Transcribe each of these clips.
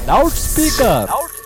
loud speaker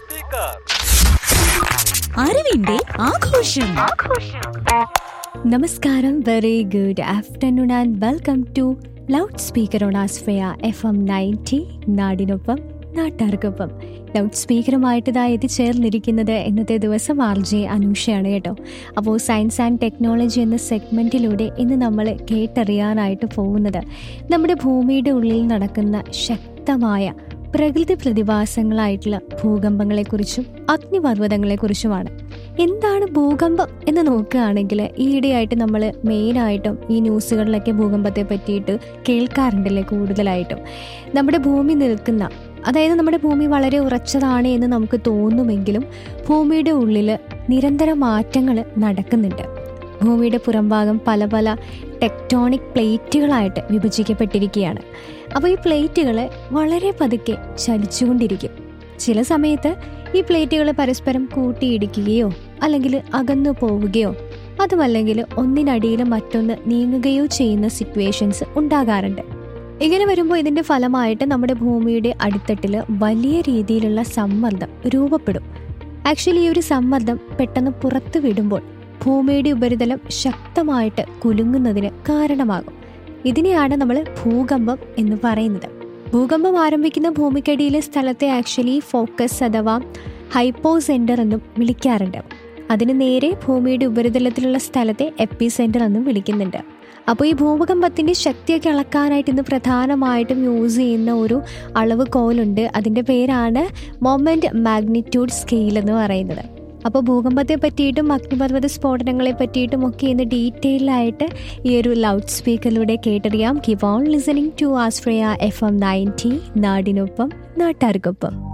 അറിവിന്റെ ആഘോഷം നമസ്കാരം very good afternoon and welcome to loud speaker on ആസ്ഫയ എഫ് എം നയൻറ്റി നാടിനൊപ്പം നാട്ടാർക്കൊപ്പം ലൗഡ് സ്പീക്കറുമായിട്ട് ഇതാ എത്തിച്ചേർന്നിരിക്കുന്നത് ഇന്നത്തെ ദിവസം ആർ ജെ അനൂഷയാണ് കേട്ടോ അപ്പോൾ സയൻസ് ആൻഡ് ടെക്നോളജി എന്ന സെഗ്മെൻറ്റിലൂടെ ഇന്ന് നമ്മൾ കേട്ടറിയാനായിട്ട് പോകുന്നത് നമ്മുടെ ഭൂമിയുടെ ഉള്ളിൽ നടക്കുന്ന ശക്തമായ പ്രകൃതി പ്രതിഭാസങ്ങളായിട്ടുള്ള ഭൂകമ്പങ്ങളെക്കുറിച്ചും അഗ്നിപർവ്വതങ്ങളെക്കുറിച്ചുമാണ് എന്താണ് ഭൂകമ്പം എന്ന് നോക്കുകയാണെങ്കിൽ ഈയിടെയായിട്ട് നമ്മൾ മെയിനായിട്ടും ഈ ന്യൂസുകളിലൊക്കെ ഭൂകമ്പത്തെ പറ്റിയിട്ട് കേൾക്കാറുണ്ടല്ലേ കൂടുതലായിട്ടും നമ്മുടെ ഭൂമി നിൽക്കുന്ന അതായത് നമ്മുടെ ഭൂമി വളരെ ഉറച്ചതാണ് എന്ന് നമുക്ക് തോന്നുമെങ്കിലും ഭൂമിയുടെ ഉള്ളിൽ നിരന്തര മാറ്റങ്ങൾ നടക്കുന്നുണ്ട് ഭൂമിയുടെ പുറംഭാഗം പല പല ടെക്ടോണിക് പ്ലേറ്റുകളായിട്ട് വിഭജിക്കപ്പെട്ടിരിക്കുകയാണ് അപ്പോൾ ഈ പ്ലേറ്റുകൾ വളരെ പതുക്കെ ചലിച്ചുകൊണ്ടിരിക്കും ചില സമയത്ത് ഈ പ്ലേറ്റുകൾ പരസ്പരം കൂട്ടിയിടിക്കുകയോ അല്ലെങ്കിൽ അകന്നു പോവുകയോ അതുമല്ലെങ്കിൽ ഒന്നിനടിയിൽ മറ്റൊന്ന് നീങ്ങുകയോ ചെയ്യുന്ന സിറ്റുവേഷൻസ് ഉണ്ടാകാറുണ്ട് ഇങ്ങനെ വരുമ്പോൾ ഇതിന്റെ ഫലമായിട്ട് നമ്മുടെ ഭൂമിയുടെ അടിത്തട്ടിൽ വലിയ രീതിയിലുള്ള സമ്മർദ്ദം രൂപപ്പെടും ആക്ച്വലി ഈ ഒരു സമ്മർദ്ദം പെട്ടെന്ന് പുറത്തു വിടുമ്പോൾ ഭൂമിയുടെ ഉപരിതലം ശക്തമായിട്ട് കുലുങ്ങുന്നതിന് കാരണമാകും ഇതിനെയാണ് നമ്മൾ ഭൂകമ്പം എന്ന് പറയുന്നത് ഭൂകമ്പം ആരംഭിക്കുന്ന ഭൂമിക്കടിയിലെ സ്ഥലത്തെ ആക്ച്വലി ഫോക്കസ് അഥവാ ഹൈപ്പോ സെന്റർ എന്നും വിളിക്കാറുണ്ട് അതിന് നേരെ ഭൂമിയുടെ ഉപരിതലത്തിലുള്ള സ്ഥലത്തെ എപ്പി സെന്റർ എന്നും വിളിക്കുന്നുണ്ട് അപ്പോൾ ഈ ഭൂകമ്പത്തിന്റെ ശക്തിയൊക്കെ അളക്കാനായിട്ട് ഇന്ന് പ്രധാനമായിട്ടും യൂസ് ചെയ്യുന്ന ഒരു അളവ് കോലുണ്ട് അതിൻ്റെ പേരാണ് മൊമെന്റ് മാഗ്നിറ്റ്യൂഡ് സ്കെയിൽ എന്ന് പറയുന്നത് അപ്പോൾ ഭൂകമ്പത്തെ പറ്റിയിട്ടും അഗ്നിപർവ്വത സ്ഫോടനങ്ങളെ പറ്റിയിട്ടും ഒക്കെ ഇന്ന് ഡീറ്റെയിൽ ആയിട്ട് ഈ ഒരു ലൗഡ് സ്പീക്കറിലൂടെ കേട്ടറിയാം കീപ് ഓൺ ലിസണിങ് ടു ആസ്ട്രേയ എഫ് എം നയൻറ്റി നാടിനൊപ്പം നാട്ടാർക്കൊപ്പം